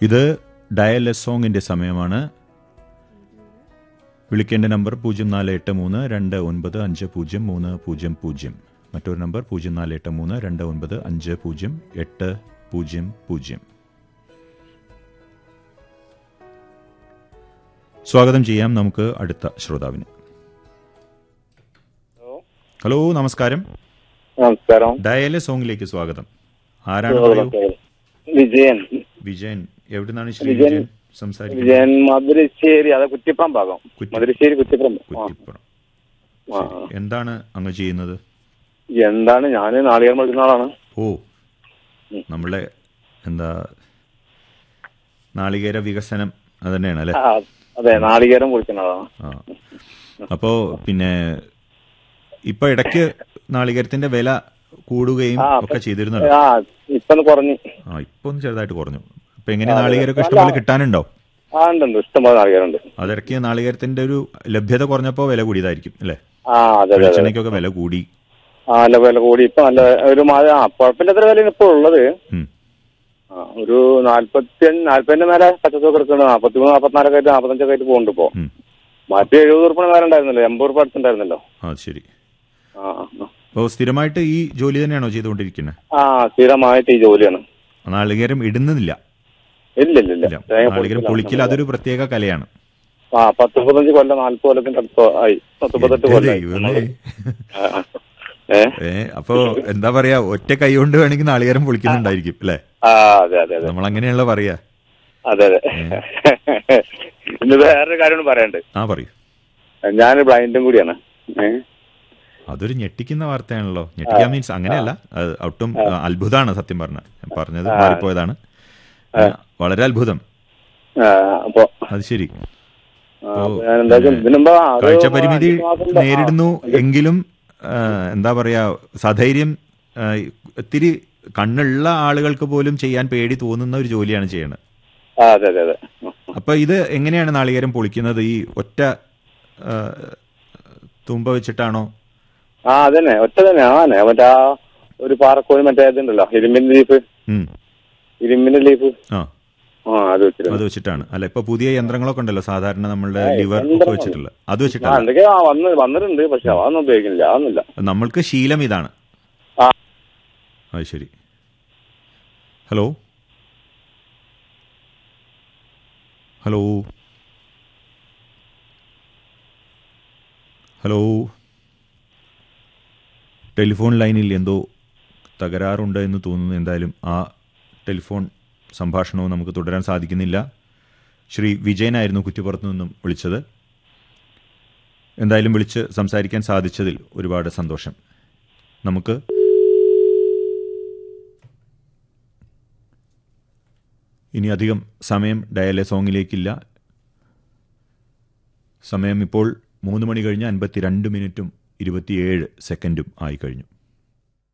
ഇത് dial S സോങ്ങിന്റെ സമയമാണ് വിളിക്കേണ്ട നമ്പർ പൂജ്യം നാല് എട്ട് മൂന്ന് രണ്ട് ഒൻപത് അഞ്ച് പൂജ്യം മൂന്ന് പൂജ്യം പൂജ്യം മറ്റൊരു നമ്പർ പൂജ്യം നാല് എട്ട് മൂന്ന് രണ്ട് ഒൻപത് അഞ്ച് പൂജ്യം എട്ട് പൂജ്യം പൂജ്യം സ്വാഗതം ചെയ്യാം നമുക്ക് അടുത്ത ശ്രോതാവിന് ഹലോ നമസ്കാരം നമസ്കാരം ഡയൽ സോങ്ങിലേക്ക് സ്വാഗതം ആരാണ് പറയൂ വിജയൻ വിജയൻ എവിടുന്നാണ് ശ്രീ വിജയൻ. വിജയൻ സംസാരിക്കുന്നത് വിജയൻ മധുരശ്ശേരി അതെ കുറ്റിപ്പുറം ഭാഗം കുറ്റി- മധുരശ്ശേരി കുറ്റിപ്പുറം ആ, കുറ്റിപ്പുറം ആ. ശരി. എന്താണ് അങ്ങ് ചെയ്യുന്നത് എന്താണ് ഞാൻ നാളികേരം എടുക്കുന്ന ആളാണ് ഓ നമ്മളെ എന്താ നാളികേര വികസനം അത് തന്നെയാണ് അല്ലെ ആ, അതെ നാളികേരം കുടിക്കുന്ന ആളാണ് ആ അപ്പോ പിന്നെ ഇപ്പൊ ഇടയ്ക്ക് നാളികേരത്തിന്റെ വില കൂടുകയും ആ, ഒക്കെ ചെയ്തിരുന്നല്ലോ ആ ഇപ്പൊ ഒന്ന് കുറഞ്ഞു ആ ഇപ്പൊ ഒന്ന് ചെറുതായിട്ട് കുറഞ്ഞു ഇപ്പൊ എങ്ങനെ നാളികേരമൊക്കെ ഇഷ്ടംപോലെ കിട്ടാനുണ്ടോ ആ ഉണ്ട് ഉണ്ട് ഇഷ്ടംപോലെ നാളികേരം ഉണ്ട് അതിടയ്ക്ക് നാളികേരത്തിന്റെ ഒരു ലഭ്യത കുറഞ്ഞപ്പോ വില കൂടിയതായിരിക്കും അല്ലെ ആ അതെ അതെ അതെ വെളിച്ചെണ്ണയ്ക്കൊക്കെ വില കൂടി ആ നല്ല വില കൂടി ഇപ്പൊ നല്ല ഒരു മഴ ആ കുഴപ്പമില്ലാത്ത വിലയാണ് ഇപ്പോൾ ഉള്ളത് ഉം. ആ, ഒരു നാല്പത്തി നാല്പതിന്റെ മേലെ പച്ചത്തൊക്കെ എടുക്കുന്നുണ്ട് നാൽപ്പത്തി മൂന്ന് നാൽപ്പത്തിനാലൊക്കെ ആയിട്ട് നാൽപ്പത്തഞ്ചൊക്കെ ആയിട്ട് പോകുന്നുണ്ട് ഇപ്പോ ഉം. മറ്റേ എഴുപത് ഉറുപ്പിന് മേലെ ഉണ്ടായിരുന്നല്ലോ എൺപത് ഉറുപ്പ് അടുത്തുണ്ടായിരുന്നല്ലോ ആ ശരി ആ ആ, ആ. അപ്പോൾ സ്ഥിരമായിട്ട് ഈ ജോലി തന്നെയാണോ ചെയ്തുകൊണ്ടിരിക്കുന്നത് ആ സ്ഥിരമായിട്ട് ഈ ജോലിയാണ് നാളികേരം ഇടുന്നതില്ല ഇല്ല ഇല്ല ഇല്ല ഇല്ല തേങ്ങ നാളികേരം പൊളിക്കലാണ്. പൊളിക്കൽ അതൊരു പ്രത്യേക കലയാണ് ആ പത്ത് മുപ്പത്തഞ്ച് കൊല്ലം നാല്പത് കൊല്ലത്തിന്റെ അടുത്ത് ആയി പത്ത് മുപ്പത്തെട്ട് എന്റെ കൊല്ലം ദൈവമേ. ഏ ഏ അപ്പോ എന്താ പറയാ ഒറ്റ കൈ കൊണ്ട് വേണമെങ്കിൽ നാളികേരം പൊളിക്കുന്നുണ്ടായിരിക്കും അല്ലേ ആ അതെ അതെ അതെ നമ്മൾ അങ്ങനെയാണല്ലോ പറയാ അതെ അതെ ഇന്ന് വേറൊരു കാര്യം പറയാണ്ട് ആ പറയൂ ഞാൻ ബ്ലൈൻഡും കൂടിയാണ് ഏ അതൊരു ഞെട്ടിക്കുന്ന വാർത്തയാണല്ലോ ഞെട്ടിക്കാൻ മീൻസ് അങ്ങനെയല്ല അത് ഒട്ടും അത്ഭുതമാണ് സത്യം പറഞ്ഞ പറഞ്ഞത് മാറിപ്പോയതാണ് ആ, വളരെ അത്ഭുതം ആ, അപ്പൊ അത് ശരി ആ, അപ്പൊ ഞാൻ എന്താ വെച്ചാ ഇതിനുമ്പോ അത് കാഴ്ച പരിമിതി അഞ്ച് മാസം ഉണ്ട്. ആ, നേരിടുന്നു എങ്കിലും ആ, എന്താ പറയാ സധൈര്യം ആ, ഒത്തിരി കണ്ണുള്ള ആളുകൾക്ക് പോലും ചെയ്യാൻ പേടി തോന്നുന്ന ഒരു ജോലിയാണ് ചെയ്യണത് ആ, അതെ അതെ അതെ അപ്പൊ ഇത് എങ്ങനെയാണ് നാളികേരം പൊളിക്കുന്നത് ഈ ഒറ്റ ആ, തുമ്പ വെച്ചിട്ടാണോ ആ അതന്നെ ഒറ്റ തന്നെ ആനെ മറ്റേ ആ ഒരു പാറക്കോഴി മറ്റേ ഇതുണ്ടല്ലോ ഇരുമ്പിന്റെ ലീഫ് ഉം. ഇരുമ്പിന്റെ ലീഫ് ആ ആ അത് വെച്ചിരുന്നു അത് വെച്ചിട്ടാണ് അല്ല ഇപ്പൊ പുതിയ യന്ത്രങ്ങളൊക്കെ ഉണ്ടല്ലോ സാധാരണ നമ്മളുടെ ലിവർ ഒക്കെ യന്ത്രങ്ങൾ. വെച്ചിട്ടുള്ള അത് ആ വെച്ചിട്ടല്ല എന്തൊക്കെയാ ആ, വന്ന് വന്നിട്ടുണ്ട് പക്ഷെ അതൊന്നും ഉപയോഗിക്കുന്നില്ല അതൊന്നുമില്ല നമ്മൾക്ക് ശീലം ഇതാണ് ആ. അത് ശരി ഹലോ ഹലോ ഹലോ ടെലിഫോൺ ലൈനിൽ എന്തോ തകരാറുണ്ട് എന്ന് തോന്നുന്നു എന്തായാലും ആ ടെലിഫോൺ സംഭാഷണവും നമുക്ക് തുടരാൻ സാധിക്കുന്നില്ല ശ്രീ വിജയനായിരുന്നു കുറ്റിപ്പുറത്തു നിന്നും വിളിച്ചത് എന്തായാലും വിളിച്ച് സംസാരിക്കാൻ സാധിച്ചതിൽ ഒരുപാട് സന്തോഷം നമുക്ക് ഇനി അധികം സമയം ഡയലെ സോങ്ങിലേക്കില്ല സമയം ഇപ്പോൾ മൂന്ന് മണി കഴിഞ്ഞ് അൻപത്തിരണ്ട് മിനിറ്റും ഇരുപത്തിയേഴ് സെക്കൻഡും ആയി കഴിഞ്ഞു